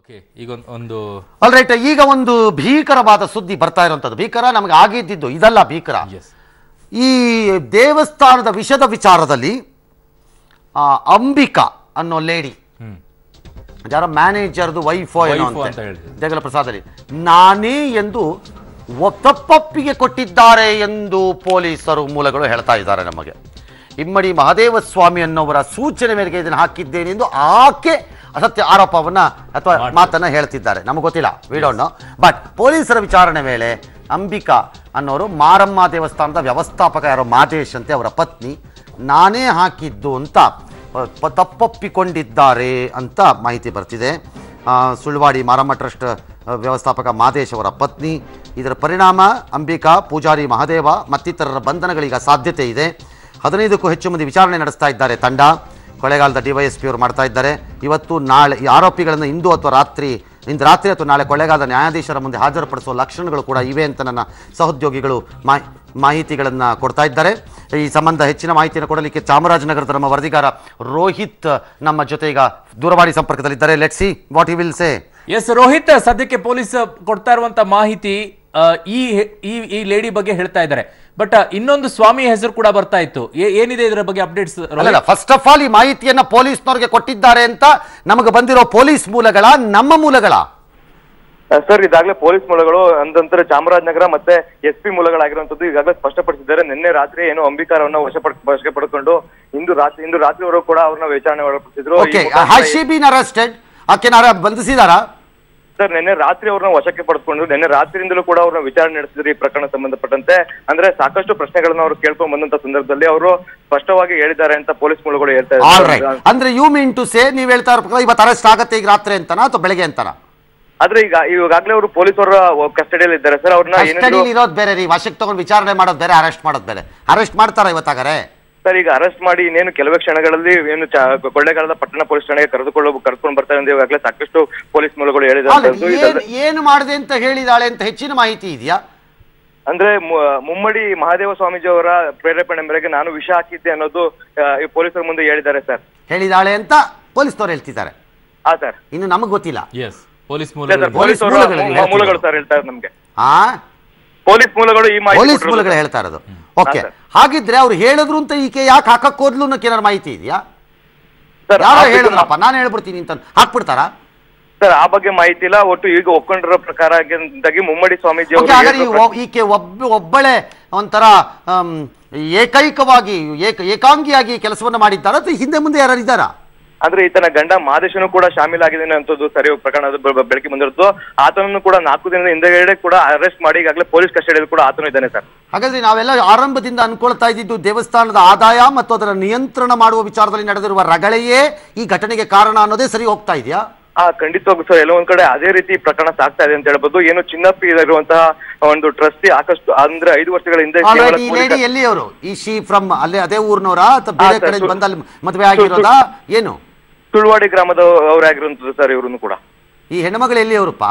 Okay ಈಗ ಒಂದ್- ಒಂದು ಆಲ್ ರೈಟ್ ಈಗ ಒಂದು ಭೀಕರವಾದ ಸುದ್ದಿ ಬರ್ತಾ ಇರುವಂಥದ್ದು ಭೀಕರ ನಮಗೆ ಆಗಿದ್ದಿದ್ದು ಇದಲ್ಲ ಭೀಕರ ಎಸ್ ಈ ದೇವಸ್ಥಾನದ ವಿಷದ ವಿಚಾರದಲ್ಲಿ ಆ, ಅಂಬಿಕಾ ಅನ್ನೋ ಲೇಡಿ ಹ್ಮ್ ಯಾರ ಮ್ಯಾನೇಜರ್ದು ವೈಫೋ ಏನೋ Wife ಅಂತೆ ಅಂತ ಹೇಳಿದ್ರು. ದೇಗಲ ಪ್ರಸಾದಲ್ಲಿ ನಾನೇ ಎಂದು ಒ- ತಪ್ಪೊಪ್ಪಿಗೆ ಕೊಟ್ಟಿದ್ದಾರೆ ಎಂದು ಪೊಲೀಸರು ಮೂಲಗಳು ಹೇಳ್ತಾ ಇದ್ದಾರೆ ನಮಗೆ ಇಮ್ಮಡಿ ಮಹದೇವ ಸ್ವಾಮಿ ಅನ್ನೋವರ ಸೂಚನೆ ಮೇರೆಗೆ ಇದನ್ನು ಹಾಕಿದ್ದೇನೆ ಎಂದು ಆಕೆ ಅಸತ್ಯ ಆರೋಪವನ್ನ ಅಥವಾ ಮಾಡ್ತಾರೆ. ಮಾತನ್ನ ಹೇಳ್ತಿದ್ದಾರೆ ನಮಗೆ ಗೊತ್ತಿಲ್ಲ ವಿ ಡೋಂಟ್ ನೋ ಬಟ್ ಪೊಲೀಸರ ವಿಚಾರಣೆ ವೇಳೆ ಅಂಬಿಕಾ ಅನ್ನೋರು ಮಾರಮ್ಮ ದೇವಸ್ಥಾನದ ವ್ಯವಸ್ಥಾಪಕ ಯಾರೋ ಮಾದೇಶ್ ಅಂತೆ ಅವರ ಪತ್ನಿ ನಾನೇ ಹಾಕಿದ್ದು ಅಂತ ಅ, ಪ- ತಪ್ಪೊಪ್ಪಿಕೊಂಡಿದ್ದಾರೆ ಅಂತ ಮಾಹಿತಿ ಬರ್ತಿದೆ ಆ, ಸುಳ್ವಾಡಿ ಮಾರಮ್ಮ ಟ್ರಸ್ಟ್ ಅ, ವ್ಯವಸ್ಥಾಪಕ ಮಾದೇಶ್ ಅವರ ಪತ್ನಿ ಇದರ ಪರಿಣಾಮ ಅಂಬಿಕಾ ಪೂಜಾರಿ ಮಹದೇವ ಮತ್ತಿತರರ ಬಂಧನಗಳೀಗ ಸಾಧ್ಯತೆ ಇದೆ ಹದಿನೈದಕ್ಕೂ ಹೆಚ್ಚು ಮಂದಿ ವಿಚಾರಣೆ ನಡೆಸ್ತಾ ಇದ್ದಾರೆ ತಂಡ ಕೊಳ್ಳೇಗಾಲದ ಡಿವೈಎಸ್ಪಿ ಅವರು ಮಾಡ್ತಾ ಇದ್ದಾರೆ ಇವತ್ತು ನಾಳೆ ಈ ಆರೋಪಿಗಳನ್ನು ಇಂದು ಅಥವಾ ರಾತ್ರಿ ಇಂದು ರಾತ್ರಿ ಅಥವಾ ನಾಳೆ ಕೊಳ್ಳೇಗಾಲದ ನ್ಯಾಯಾಧೀಶರ ಮುಂದೆ ಹಾಜರುಪಡಿಸುವ ಲಕ್ಷಣಗಳು ಕೂಡ ಇವೆ ಅಂತ ನನ್ನ ಸಹೋದ್ಯೋಗಿಗಳು ಮಾಹಿ ಮಾಹಿತಿಗಳನ್ನು ಕೊಡ್ತಾ ಇದ್ದಾರೆ ಈ ಸಂಬಂಧ ಹೆಚ್ಚಿನ ಮಾಹಿತಿಯನ್ನು ಕೊಡಲಿಕ್ಕೆ ಚಾಮರಾಜನಗರದ ನಮ್ಮ ವರದಿಗಾರ ರೋಹಿತ್ ನಮ್ಮ ಜೊತೆ ಈಗ ದೂರವಾಣಿ ಸಂಪರ್ಕದಲ್ಲಿದ್ದಾರೆ let see what you will say yes Rohit ಸದ್ಯಕ್ಕೆ ಪೊಲೀಸ್ ಕೊಡ್ತಾ ಇರುವಂತ ಮಾಹಿತಿ ಆ, ಈ ಹೆ- ಈ ಈ ಲೇಡಿ ಬಗ್ಗೆ ಹೇಳ್ತಾ ಇದ್ದಾರೆ ಬಟ್ ಇನ್ನೊಂದು ಸ್ವಾಮಿ ಹೆಸರು ಕೂಡ ಬರ್ತಾ ಇತ್ತು ಏ- ಏನಿದೆ ಇದರ ಬಗ್ಗೆ ಅಪ್ಡೇಟ್ಸ್ ಅಲ್ಲ ಫಸ್ಟ್ ಆಫ್ ಆಲ್ ಈ ಮಾಹಿತಿಯನ್ನ ಪೊಲೀಸ್ನವ್ರಿಗೆ ಕೊಟ್ಟಿದ್ದಾರೆ ಅಂತ ನಮಗೆ ಬಂದಿರೋ ಪೊಲೀಸ್ ಮೂಲಗಳ ನಮ್ಮ ಮೂಲಗಳ ಸರ್ ಇದಾಗಲೇ ಪೊಲೀಸ್ ಮೂಲಗಳು ಅಂದಂತರ ಚಾಮರಾಜನಗರ ಮತ್ತೆ ಎಸ್ ಪಿ ಮೂಲಗಳಾಗಿರುವಂತದ್ದು ಈಗಾಗಲೇ ಸ್ಪಷ್ಟಪಡಿಸಿದ್ದಾರೆ ನಿನ್ನೆ ರಾತ್ರಿ ಏನು ಅಂಬಿಕಾರವನ್ನ ವಶಪಡ್ ವಶಕ್ಕೆ ಪಡೆದುಕೊಂಡು ಇಂದು ರಾತ್ರಿ ಇಂದು ರಾತ್ರಿವರೆಗೂ ಕೂಡ ಅವ್ರನ್ನ ವಿಚಾರಣೆ ಒಳಪಡಿಸಿದ್ರು ಈ ಓಕೆ ಮುಖಾಂತರ ಹ್ಯಾಸ್ ಶಿ ಬೀನ್ ಅರೆಸ್ಟೆಡ್ ಆಕೆನಾರ ಬಂಧಿಸಿದಾರಾ ಸರ್ ನಿನ್ನೆ ರಾತ್ರಿ ಅವ್ರನ್ನ ವಶಕ್ಕೆ ಪಡೆದುಕೊಂಡು ನಿನ್ನೆ ರಾತ್ರಿಯಿಂದಲೂ ಕೂಡ ಅವ್ರನ್ನ ವಿಚಾರಣೆ ನಡೆಸಿದ್ರು ಈ ಪ್ರಕರಣ ಸಂಬಂಧಪಟ್ಟಂತೆ ಅಂದ್ರೆ ಸಾಕಷ್ಟು ಪ್ರಶ್ನೆಗಳನ್ನ ಅವರು ಕೇಳ್ಕೊಂಡ್ ಬಂದಂತ ಸಂದರ್ಭದಲ್ಲಿ ಅವರು ಸ್ಪಷ್ಟವಾಗಿ ಹೇಳಿದ್ದಾರೆ ಅಂತ ಪೊಲೀಸ್ ಮೂಲಗಳು ಹೇಳ್ತಾ ಆಲ್ ರೈಟ್ ಇದ್ದಾರೆ ಅಂದ್ರೆ ಯು ಮೀನ್ ಟು ಸೇ ನೀವು ಹೇಳ್ತಾ ಇರೋ ಪ್ರಕಾರ ಇವತ್ತು ಅರೆಸ್ಟ್ ಆಗತ್ತೆ ಈಗ ರಾತ್ರಿ ಅಂತನಾ ಅಥವಾ ಬೆಳಗ್ಗೆ ಅಂತನಾ ಆದ್ರೆ ಈಗ ಈಗಾಗಲೇ ಅವರು ಪೊಲೀಸರ ಕಸ್ಟಡಿಯಲ್ಲಿ ಇದ್ದಾರೆ ಸರ್ ಅವ್ರನ್ನ ಏನಾದ್ರು ಕಸ್ಟಡಿಲಿ ಇರೋದು ಬೇರೆ ರೀ ವಶಕ್ಕೆ ತಗೊಂಡು ವಿಚಾರಣೆ ಮಾಡೋದು ಬೇರೆ ಅರೆಸ್ಟ್ ಮಾಡೋದು ಬೇರೆ ಅರೆಸ್ಟ್ ಮಾಡ್ತಾರ ಇವತ್ತಾಗಾರೆ ಸರ್ ಈಗ ಅರೆಸ್ಟ್ ಮಾಡಿ ಇನ್ನೇನು ಕೆಲವೇ ಕ್ಷಣಗಳಲ್ಲಿ ಏನು ಚ- ಕೊಳ್ಳೇಗಾಲದ ಪಟ್ಟಣ ಪೊಲೀಸ್ ಠಾಣೆಗೆ ಕರೆದುಕೊಳ್ಳ ಕರ್ಕೊಂಡು ಬರ್ತಾರೆ ಅಂತ ಈಗಾಗಲೇ ಸಾಕಷ್ಟು ಪೊಲೀಸ್ ಮೂಲಗಳು ಹೇಳಿದ್ದಾರೆ ಏನ್ ಏನು ಮಾಡಿದೆ ಅಂತ ಹೇಳಿದಾಳೆ ಅಂತ ಹೆಚ್ಚಿನ ಮಾಹಿತಿ ಇದೆಯಾ ಅಂದ್ರೆ ಮು- ಮುಮ್ಮಡಿ ಮಹಾದೇವ ಸ್ವಾಮೀಜಿ ಅವರ ಪ್ರೇರೇಪಣೆ ಮೇರೆಗೆ ನಾನು ವಿಷ ಹಾಕಿದ್ದೆ ಅನ್ನೋದು ಆ, ಈ ಪೊಲೀಸರ ಮುಂದೆ ಹೇಳಿದ್ದಾರೆ ಸರ್ ಹೇಳಿದಾಳೆ ಅಂತ ಪೊಲೀಸ್ನವ್ರು ಹೇಳ್ತಿದ್ದಾರೆ ಹಾ ಸರ್ ಇನ್ನು ನಮಗೆ ಗೊತ್ತಿಲ್ಲ ಎಸ್ ಪೊಲೀಸ್ ಇಲ್ಲ ಸರ್ ಮೂಲ ಪೊಲೀಸ್ ಅವರ ಮೂಲಗಳು ಮು- ಹೇಳ್ತಿದ್ದಾರೆ. ಮೂಲಗಳು ಸರ್ ಹೇಳ್ತಾರೆ ನಮ್ಗೆ ಆ ಪೊಲೀಸ್ ಮೂಲಗಳು ಈ ಮಾಹಿತಿ ಪೊಲೀಸ್ ಕೊಟ್ಟಿರೋದು ಮೂಲಗಳು ಸರ್. ಹೇಳ್ತಾ ಇರೋದು ಓಕೆ ಹಾ, ಸರ್. ಹಾಗಿದ್ರೆ ಅವ್ರು ಹೇಳಿದ್ರು ಅಂತ ಈಕೆ ಯಾಕೆ ಹಾಕಕ್ ಹೋದ್ಲು ಅನ್ನೋಕೆ ಏನಾರು ಮಾಹಿತಿ ಇದೆಯಾ ಸರ್ ಯಾರೋ ಆ ಬಗ್ಗೆ ಹೇಳಿದ್ರಪ್ಪ ನಾನು ಹೇಳ್ಬಿಡ್ತೀನಿ ಅಂತ ಹಾಕ್ಬಿಡ್ತಾರಾ ಸರ್ ಆ ಬಗ್ಗೆ ಮಾಹಿತಿ ಇಲ್ಲ ಒಟ್ಟು ಈಗ ಒಪ್ಕೊಂಡಿರೋ ಪ್ರಕಾರ ಆಗಿದ್ದಾಗಿ ಮುಮ್ಮಡಿ ಸ್ವಾಮೀಜಿ ಓಕೆ ಹಾಗಾದ್ರೆ ಈ ಅವರು ಒ- ಈಕೆ ಒಬ್ಬ ಒಬ್ಬಳೆ ಒಂಥರ ಆಮ್, ಏಕೈಕವಾಗಿ ಏಕ ಏಕಾಂಗಿಯಾಗಿ ಕೆಲಸವನ್ನ ಮಾಡಿದ್ದಾರ ಅಥವಾ ಹಿಂದೆ ಮುಂದೆ ಯಾರು ಇದ್ದಾರಾ ಅಂದ್ರೆ ಈತನ ಗಂಡ ಮಾದೇಶನು ಕೂಡ ಶಾಮೀಲಾಗಿದ್ದಾನೆ ಅಂತದ್ದು ಸರಿ ಪ್ರಕರಣದ ಬೆ- ಬೆ- ಬೆಳಕಿಗೆ ಬಂದಿರೋದು ಆತನನ್ನು ಕೂಡ ನಾಲ್ಕು ದಿನದ ಹಿಂದೆಗಡೆ ಕೂಡ ಅರೆಸ್ಟ್ ಮಾಡಿ ಈಗಾಗಲೇ ಪೊಲೀಸ್ ಕಸ್ಟಡಿಯಲ್ಲಿ ಕೂಡ ಆತನು ಇದ್ದಾನೆ ಸರ್ ಹಾಗಾದ್ರೆ ನಾವೆಲ್ಲ ಆರಂಭದಿಂದ ಅನ್ಕೊಳ್ತಾ ಇದ್ದಿದ್ದು ದೇವಸ್ಥಾನದ ಆದಾಯ ಮತ್ತು ಅದರ ನಿಯಂತ್ರಣ ಮಾಡುವ ವಿಚಾರದಲ್ಲಿ ನಡೆದಿರುವ ರಗಳೆಯೇ ಈ ಘಟನೆಗೆ ಕಾರಣ ಅನ್ನೋದೇ ಸರಿ ಹೋಗ್ತಾ ಇದೆಯಾ ಆ ಖಂಡಿತವಾಗೂ ಸರ್ ಎಲ್ಲೋ ಒಂದ್ ಕಡೆ ಅದೇ ರೀತಿ ಪ್ರಕರಣ ಸಾಗ್ತಾ ಇದೆ ಅಂತ ಹೇಳ್ಬೋದು ಏನು ಚಿನ್ನಪ್ಪಿ ಇರುವಂತಹ ಒಂದು ಟ್ರಸ್ಟಿ ಸಾಕಷ್ಟು ಅಂದ್ರೆ ಐದು ವರ್ಷಗಳ ಹಿಂದೆ All right, ಕೇವಲ ಈ ಕೂಲಿ ಲೇಡಿ ಎಲ್ಲಿಯವರು ಈ ಶಿ ಫ್ರಮ್ ಅಲ್ಲೇ ಅದೇ ಊರ್ನವರಾ ಅಥವಾ ಬೇರೆ ಹಾ, sir, ಕಡೆ ಸು- ಬಂದಲ್ಲಿ ಮದುವೆ ಆಗಿರೋದಾ ಏನು ತುಳುವಾಡಿ ಗ್ರಾಮದ ಅವರಾಗಿರುವಂತದ್ದು ಸರ್ ಇವ್ರನ್ನು ಕೂಡ ಈ ಹೆಣ್ಮಗಳು ಎಲ್ಲಿಯವರಪ್ಪ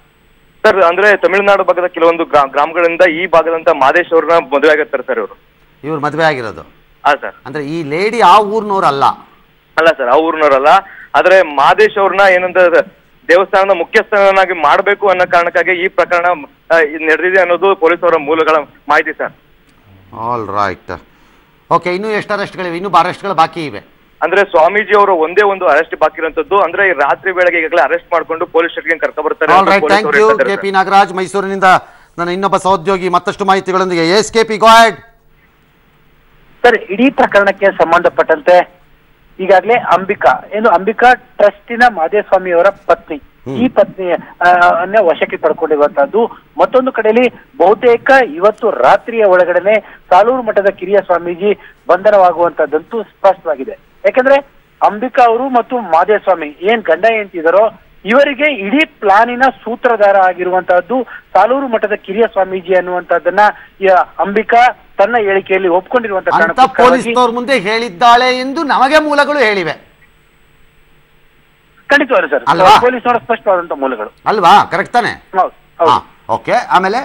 ಸರ್ ಅಂದ್ರೆ ತಮಿಳುನಾಡು ಭಾಗದ ಕೆಲವೊಂದು ಗ್ರಾ- ಗ್ರಾಮಗಳಿಂದ ಈ ಭಾಗದಂತ ಮಾದೇಶ್ ಅವ್ರನ್ನ ಮದುವೆ ಆಗಿರ್ತಾರೆ ಸರ್ ಇವರು ಇವ್ರು ಮದುವೆ ಆಗಿರೋದು ಹಾ ಸರ್ ಅಂದ್ರೆ ಈ ಲೇಡಿ ಆ ಊರ್ನವ್ರಲ್ಲ ಅಲ್ಲ ಸರ್ ಆ ಊರಿನವರಲ್ಲ ಆದ್ರೆ ಮಾದೇಶ್ ಅವ್ರನ್ನ ಏನಂತ ದೇವಸ್ಥಾನದ ಮುಖ್ಯಸ್ಥನಾಗಿ ಮಾಡಬೇಕು ಅನ್ನೋ ಕಾರಣಕ್ಕಾಗಿ ಈ ಪ್ರಕರಣ ಆ, ಇದ್ ನಡೆದಿದೆ ಅನ್ನೋದು ಪೊಲೀಸ್ ಅವರ ಮೂಲಗಳ ಮಾಹಿತಿ ಸರ್ ಆಲ್ ರೈಟ್ ಓಕೆ ಇನ್ನೂ ಎಷ್ಟು ಅರೆಸ್ಟ್ಗಳಿವೆ ಇನ್ನೂ ಅರೆಸ್ಟ್ಗಳು ಬಾಕಿ ಇವೆ ಅಂದ್ರೆ ಸ್ವಾಮೀಜಿ ಅವರು ಒಂದೇ ಒಂದು ಅರೆಸ್ಟ್ ಬಾಕಿ ಇರುವಂತದ್ದು ಅಂದ್ರೆ ಈ ರಾತ್ರಿ ವೇಳೆಗೆ ಈಗಾಗಲೇ ಅರೆಸ್ಟ್ ಮಾಡ್ಕೊಂಡು ಪೊಲೀಸ್ ಸ್ಟೇಷನ್ಗೆ ಕರ್ಕೊ ಬರ್ತಾರೆ ಆಲ್ ಅಂತ ರೈಟ್ ಪೊಲೀಸ್ ಥ್ಯಾಂಕ್ ಅವರು ಯು ಹೇಳ್ತಾ ಕೆ ಇದ್ದಾರೆ ಪಿ ನಾಗರಾಜ್ ಮೈಸೂರಿನಿಂದ ನನ್ನ ಇನ್ನೊಬ್ಬ ಸಹೋದ್ಯೋಗಿ ಮತ್ತಷ್ಟು ಮಾಹಿತಿಗಳೊಂದಿಗೆ ಎಸ್ ಕೆ ಪಿ ಗಾಡ್ ಸರ್ ಇಡೀ ಪ್ರಕರಣಕ್ಕೆ ಸಂಬಂಧಪಟ್ಟಂತೆ ಈಗಾಗಲೇ ಅಂಬಿಕಾ ಏನು ಅಂಬಿಕಾ ಟ್ರಸ್ಟಿನ ಮಾದೇಸ್ವಾಮಿ ಅವರ ಪತ್ನಿ ಈ ಪತ್ನಿ ಆ, ಅನ್ನ ವಶಕ್ಕೆ ಪಡ್ಕೊಂಡಿರುವಂತಹದ್ದು ಮತ್ತೊಂದು ಕಡೆಯಲ್ಲಿ ಬಹುತೇಕ ಇವತ್ತು ರಾತ್ರಿಯ ಒಳಗಡೆನೆ ಸಾಲೂರು ಮಠದ ಕಿರಿಯ ಸ್ವಾಮೀಜಿ ಬಂಧನವಾಗುವಂತಹದ್ದಂತೂ ಸ್ಪಷ್ಟವಾಗಿದೆ ಯಾಕಂದ್ರೆ ಅಂಬಿಕಾ ಅವರು ಮತ್ತು ಮಾದೇಸ್ವಾಮಿ ಏನ್ ಗಂಡ ಹೆಂಡ್ತಿದಾರೋ ಇವರಿಗೆ ಇಡೀ ಪ್ಲಾನಿನ ಸೂತ್ರಧಾರ ಆಗಿರುವಂತಹದ್ದು ಸಾಲೂರು ಮಠದ ಕಿರಿಯ ಸ್ವಾಮೀಜಿ ಅನ್ನುವಂತಹದ್ದನ್ನ ಈ ಅಂಬಿಕಾ ತನ್ನ ಹೇಳಿಕೆಯಲ್ಲಿ ಒಪ್ಕೊಂಡಿರುವಂತ ಅಂತ ಕಾರಣಕ್ಕೋಸ್ಕರವಾಗಿ ಪೊಲೀಸ್ನವ್ರ ಮುಂದೆ ಹೇಳಿದ್ದಾಳೆ ಎಂದು ನಮಗೆ ಮೂಲಗಳು ಹೇಳಿವೆ ಖಂಡಿತವಾಗ್ಲೂ ಸರ್ ಅಲ್ವಾ? ಪೊಲೀಸ್ನವರ ಸ್ಪಷ್ಟವಾದಂತ ಮೂಲಗಳು ಅಲ್ವಾ ಕರೆಕ್ಟ್ ತಾನೆ ಹೌದು ಹಾ ಹೌದು ಓಕೆ ಆಮೇಲೆ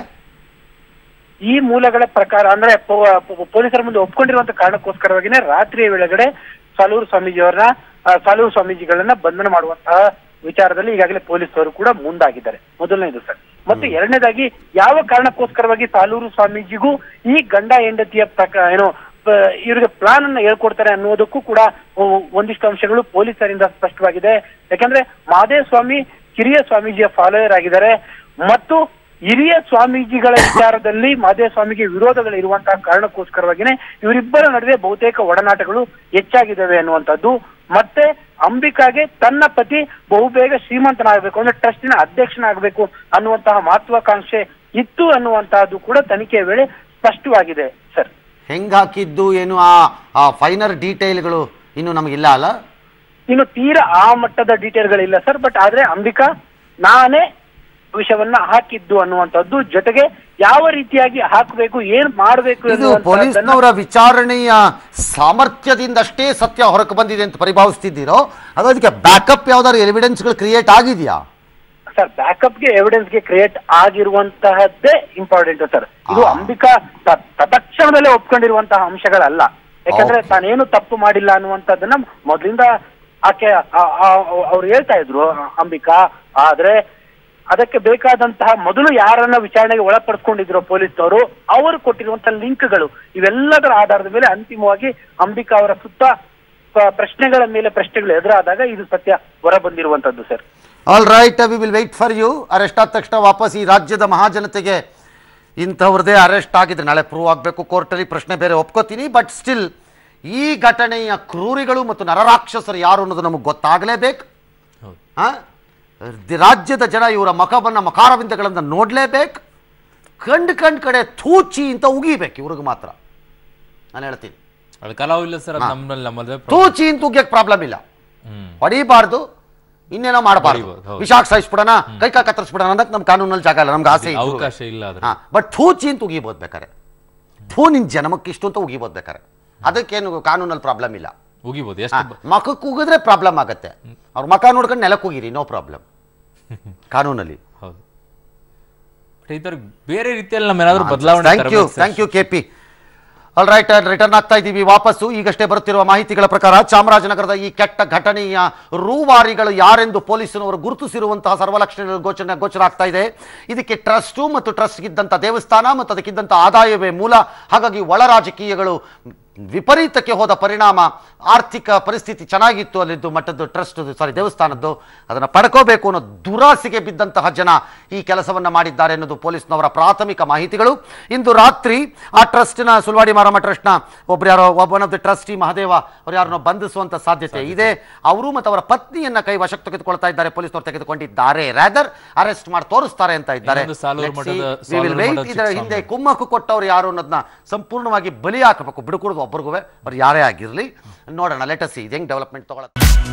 ಈ ಮೂಲಗಳ ಪ್ರಕಾರ ಅಂದ್ರೆ ಪೊ- ಪೊ- ಪೊಲೀಸರ ಮುಂದೆ ಒಪ್ಕೊಂಡಿರುವಂತ ಕಾರಣಕ್ಕೋಸ್ಕರವಾಗಿನೇ ರಾತ್ರಿಯ ವೇಳೆಗಡೆ ಸಾಲೂರು ಸ್ವಾಮೀಜಿಯವರನ್ನ ಆ, ಸಾಲೂರು ಸ್ವಾಮೀಜಿಗಳನ್ನ ಬಂಧನ ಮಾಡುವಂತಹ ವಿಚಾರದಲ್ಲಿ ಈಗಾಗಲೇ ಪೊಲೀಸರು ಕೂಡ ಮುಂದಾಗಿದ್ದಾರೆ ಮೊದಲನೇದು ಸರ್ ಮತ್ತು ಎರಡನೇದಾಗಿ ಯಾವ ಕಾರಣಕ್ಕೋಸ್ಕರವಾಗಿ ಸಾಲೂರು ಸ್ವಾಮೀಜಿಗೂ ಈ ಗಂಡ ಹೆಂಡತಿಯ ಪ್ರಕ ಏನೋ ಪ- ಇವರಿಗೆ ಪ್ಲಾನ್ ಅನ್ನ ಹೇಳ್ಕೊಡ್ತಾರೆ ಅನ್ನೋದಕ್ಕೂ ಕೂಡ ಒ- ಒಂದಿಷ್ಟು ಅಂಶಗಳು ಪೊಲೀಸರಿಂದ ಸ್ಪಷ್ಟವಾಗಿದೆ ಯಾಕಂದ್ರೆ ಮಹಾದೇವ ಸ್ವಾಮಿ ಕಿರಿಯ ಸ್ವಾಮೀಜಿಯ ಫಾಲೋಯರ್ ಆಗಿದ್ದಾರೆ ಮತ್ತು ಹಿರಿಯ ಸ್ವಾಮೀಜಿಗಳ ವಿಚಾರದಲ್ಲಿ ಮಹಾದೇವ ಸ್ವಾಮಿಗೆ ವಿರೋಧಗಳು ಇರುವಂತಹ ಕಾರಣಕ್ಕೋಸ್ಕರವಾಗಿನೇ ಇವರಿಬ್ಬರ ನಡುವೆ ಬಹುತೇಕ ಒಡನಾಟಗಳು ಹೆಚ್ಚಾಗಿದ್ದಾವೆ ಅನ್ನುವಂಥದ್ದು ಮತ್ತೆ ಅಂಬಿಕಾಗೆ ತನ್ನ ಪತಿ ಬಹುಬೇಗ ಶ್ರೀಮಂತನಾಗಬೇಕು ಅಂದ್ರೆ ಟ್ರಸ್ಟಿನ ಅಧ್ಯಕ್ಷನಾಗಬೇಕು ಅನ್ನುವಂತಹ ಮಹತ್ವಾಕಾಂಕ್ಷೆ ಇತ್ತು ಅನ್ನುವಂತಹದ್ದು ಕೂಡ ತನಿಖೆಯ ವೇಳೆ ಸ್ಪಷ್ಟವಾಗಿದೆ ಸರ್ ಹೆಂಗ್ ಹಾಕಿದ್ದು ಏನು ಆ ಆ ಫೈನರ್ ಡೀಟೇಲ್ಗಳು ಇನ್ನು ನಮಗಿಲ್ಲ ಅಲ್ಲ ಇನ್ನು ತೀರಾ ಆ ಮಟ್ಟದ ಡೀಟೇಲ್ಗಳಿಲ್ಲ ಸರ್ ಬಟ್ ಆದ್ರೆ ಅಂಬಿಕಾ ನಾನೇ ವಿಷಯವನ್ನ ಹಾಕಿದ್ದು ಅನ್ನುವಂಥದ್ದು ಜೊತೆಗೆ ಯಾವ ರೀತಿಯಾಗಿ ಹಾಕಬೇಕು ಏನ್ ಮಾಡಬೇಕು ಇದು ಪೊಲೀಸ್ನವರ ವಿಚಾರಣೆಯ ಸಾಮರ್ಥ್ಯದಿಂದ ಅಷ್ಟೇ ಸತ್ಯ ಹೊರಕ್ಕೆ ಬಂದಿದೆ ಅಂತ ಪರಿಭಾವಿಸ್ತಿದ್ದೀರೋ ಅದು ಅದಕ್ಕೆ ಬ್ಯಾಕಪ್ ಯಾವ್ದಾದ್ರು ಎವಿಡೆನ್ಸ್ಗಳು ಕ್ರಿಯೇಟ್ ಆಗಿದೆಯಾ ಸರ್ ಬ್ಯಾಕಪ್ ಗೆ ಎವಿಡೆನ್ಸ್ ಗೆ ಕ್ರಿಯೇಟ್ ಆಗಿರುವಂತಹದ್ದೇ ಇಂಪಾರ್ಟೆಂಟ್ ಸರ್ ಇದು ಆ. ಅಂಬಿಕಾ ತ- ತತ್ಕ್ಷಣದಲ್ಲೇ ಒಪ್ಕೊಂಡಿರುವಂತಹ ಅಂಶಗಳಲ್ಲ ಯಾಕಂದ್ರೆ Okay. ತಾನೇನು ತಪ್ಪು ಮಾಡಿಲ್ಲ ಅನ್ನುವಂಥದ್ದನ್ನ ಮೊದಲಿಂದ ಆಕೆ ಅವ್ರು ಹೇಳ್ತಾ ಇದ್ರು ಅಂಬಿಕಾ ಆದ್ರೆ ಅದಕ್ಕೆ ಬೇಕಾದಂತಹ ಮೊದಲು ಯಾರನ್ನ ವಿಚಾರಣೆಗೆ ಒಳಪಡಿಸ್ಕೊಂಡಿದ್ರು ಪೊಲೀಸ್ನವರು ಅವರು ಕೊಟ್ಟಿರುವಂತಹ ಲಿಂಕ್ಗಳು ಇವೆಲ್ಲದರ ಆಧಾರದ ಮೇಲೆ ಅಂತಿಮವಾಗಿ ಅಂಬಿಕಾ ಅವರ ಸುತ್ತ ಪ- ಪ್ರಶ್ನೆಗಳ ಮೇಲೆ ಪ್ರಶ್ನೆಗಳು ಎದುರಾದಾಗ ಇದು ಸತ್ಯ ಹೊರ ಬಂದಿರುವಂತದ್ದು sir all right we will wait for you arrest ಆದ ತಕ್ಷಣ ವಾಪಸ್ ಈ ರಾಜ್ಯದ ಮಹಾಜನತೆಗೆ ಇಂಥವ್ರದ್ದೇ ಅರೆಸ್ಟ್ ಆಗಿದ್ರೆ ನಾಳೆ ಪ್ರೂವ್ ಆಗಬೇಕು ಕೋರ್ಟಲ್ಲಿ ಪ್ರಶ್ನೆ ಬೇರೆ ಒಪ್ಕೋತೀನಿ ಬಟ್ ಸ್ಟಿಲ್ ಈ ಘಟನೆಯ ಕ್ರೂರಿಗಳು ಮತ್ತು ನರರಾಕ್ಷಸರು ಯಾರು ಅನ್ನೋದು ನಮಗೆ ಗೊತ್ತಾಗಲೇಬೇಕು ಹೌದು ಆ? ದಿ- ರಾಜ್ಯದ ಜನ ಇವರ ಮಖವನ್ನು ಮಕಾರವಿಂದಗಳನ್ನು ನೋಡಲೇಬೇಕು ಕಂಡು ಕಂಡು ಕಡೆ ಥೂಚಿ ಅಂತ ಉಗಿಬೇಕು ಇವ್ರಿಗೆ ಮಾತ್ರ ನಾನು ಹೇಳ್ತೀನಿ ಅದು ಕಲಾವಿಲ್ಲ ಸರ್ ಅದು ನಮ್ಮಲ್ಲಿ ನಮ್ಮದೇ ತೂಚಿ ಅಂತ ಉಗಿಯಕ್ಕೆ ಪ್ರಾಬ್ಲಮ್ ಇಲ್ಲ ಹ್ಮ್ ಹೊಡಿಬಾರ್ದು ಇನ್ನೇನೋ ಮಾಡಬಾರ್ದು ಹೊಡಿಬೋದು, ಹೌದು. ವಿಷಾಕ್ ಸಾಯಿಸ್ಬಿಡೋಣ ಕೈ ಕಾ ಕತ್ತರಿಸ್ಬಿಡೋಣ ಅನ್ನೋದು ನಮ್ಮ ಕಾನೂನಲ್ಲಿ ಜಾಗ ಇಲ್ಲ ನಮ್ಗೆ ಆಸೆ ಇದ್ರೂ. ಅವಕಾಶ ಇಲ್ಲ ಆದ್ರೆ ಹಾ ಬಟ್ ಥೂಚಿ ಅಂತ ಉಗಿಬೋದು ಬೇಕಾರೆ ಥೂ ನಿನ್ ಜನಮಕ್ಕೆ ಇಷ್ಟು ಅಂತ ಉಗಿಬೋದು ಬೇಕಾರೆ ಅದಕ್ಕೇನು ಕಾನೂನಲ್ಲಿ ಪ್ರಾಬ್ಲಮ್ ಇಲ್ಲ ಉಗಿಬೋದು ಹಾ, ಎಷ್ಟು ಬ- ಮಖಕ್ಕೆ ಉಗಿದ್ರೆ ಪ್ರಾಬ್ಲಮ್ ಆಗತ್ತೆ ಅವ್ರ ಮಖ ನೋಡ್ಕೊಂಡು ನೆಲಕ್ಕೆ ಉಗಿರಿ ನೋ ಪ್ರಾಬ್ಲಮ್ ಕಾನೂನಲ್ಲಿ ಹೌದು ಬಟ್ ಈ ತರ ಬೇರೆ ರೀತಿಯಲ್ಲಿ ನಮ್ಮ ಏನಾದ್ರು ಬದಲಾವಣೆ thank you thank you K P all right return ಆಗ್ತಾ ಇದ್ದೀವಿ ವಾಪಸ್ಸು ಈಗಷ್ಟೇ ಬರುತ್ತಿರುವ ಮಾಹಿತಿಗಳ ಪ್ರಕಾರ ಚಾಮರಾಜನಗರದ ಈ ಕೆಟ್ಟ ಘಟನೆಯ ರೂವಾರಿಗಳು ಯಾರೆಂದು ಪೊಲೀಸನವರು ಗುರುತಿಸಿರುವಂತಹ ಸರ್ವಲಕ್ಷಣ ಗೋಚರ ಗೋಚರ ಆಗ್ತಾ ಇದೆ ಇದಕ್ಕೆ ಟ್ರಸ್ಟು ಮತ್ತು ಟ್ರಸ್ಟ್ಗಿದ್ದಂಥ ದೇವಸ್ಥಾನ ಮತ್ತು ಅದಕ್ಕಿದ್ದಂಥ ಆದಾಯವೇ ಮೂಲ ಹಾಗಾಗಿ ಒಳ ರಾಜಕೀಯಗಳು ವಿಪರೀತಕ್ಕೆ ಹೋದ ಪರಿಣಾಮ ಆರ್ಥಿಕ ಪರಿಸ್ಥಿತಿ ಚೆನ್ನಾಗಿತ್ತು ಅಲ್ಲಿದ್ದು ಮಟ್ಟದ್ದು ಟ್ರಸ್ಟ್ ಸಾರಿ ದೇವಸ್ಥಾನದ್ದು ಅದನ್ನು ಪಡ್ಕೋಬೇಕು ಅನ್ನೋ ದುರಾಸೆಗೆ ಬಿದ್ದಂತಹ ಜನ ಈ ಕೆಲಸವನ್ನು ಮಾಡಿದ್ದಾರೆ ಅನ್ನೋದು ಪೊಲೀಸ್ನವರ ಪ್ರಾಥಮಿಕ ಮಾಹಿತಿಗಳು ಇಂದು ರಾತ್ರಿ ಆ ಟ್ರಸ್ಟ್ನ ಸುಲ್ವಾಡಿ ಮಾರಮ್ಮ ಟ್ರಸ್ಟ್ನ ಒಬ್ರು ಯಾರೋ one of the trustee Mahadeva ಅವ್ರು ಯಾರನ್ನೋ ಬಂಧಿಸುವಂತ ಸಾಧ್ಯತೆ ಇದೆ ಅವರು ಮತ್ತು ಅವರ ಪತ್ನಿಯನ್ನ ಕೈ ವಶಕ್ಕೆ ತೆಗೆದುಕೊಳ್ತಾ ಇದ್ದಾರೆ ಪೊಲೀಸ್ನವರು ತೆಗೆದುಕೊಂಡಿದ್ದಾರೆ ರಾದರ್ ಅರೆಸ್ಟ್ ಮಾಡಿ ತೋರಿಸ್ತಾರೆ ಅಂತ ಇದ್ದಾರೆ ಇನ್ನೊಂದು ಸಾಲೂರು Let's see. ಮಠದ- We will ಸಾಲೂರು wait. ಮಠದ ಇದರ ಚಿಕ್ಕ ಹಿಂದೆ ಸ್ವಾಮಿ. ಕುಮ್ಮಕ್ಕು ಕೊಟ್ಟವ್ರು ಯಾರು ಅನ್ನೋದನ್ನ ಸಂಪೂರ್ಣವಾಗಿ ಬಲಿ ಹಾಕಬೇಕು ಬಿಡುಕೂಡದು ಒಬ್ಬರಿಗೂ ಅವ್ರು ಯಾರೇ ಆಗಿರಲಿ ನೋಡೋಣ ಲೆಟಸಿ ಇದು ಹೆಂಗೆ ಡೆವಲಪ್ಮೆಂಟ್ ತಗೊಳತ್ತೆ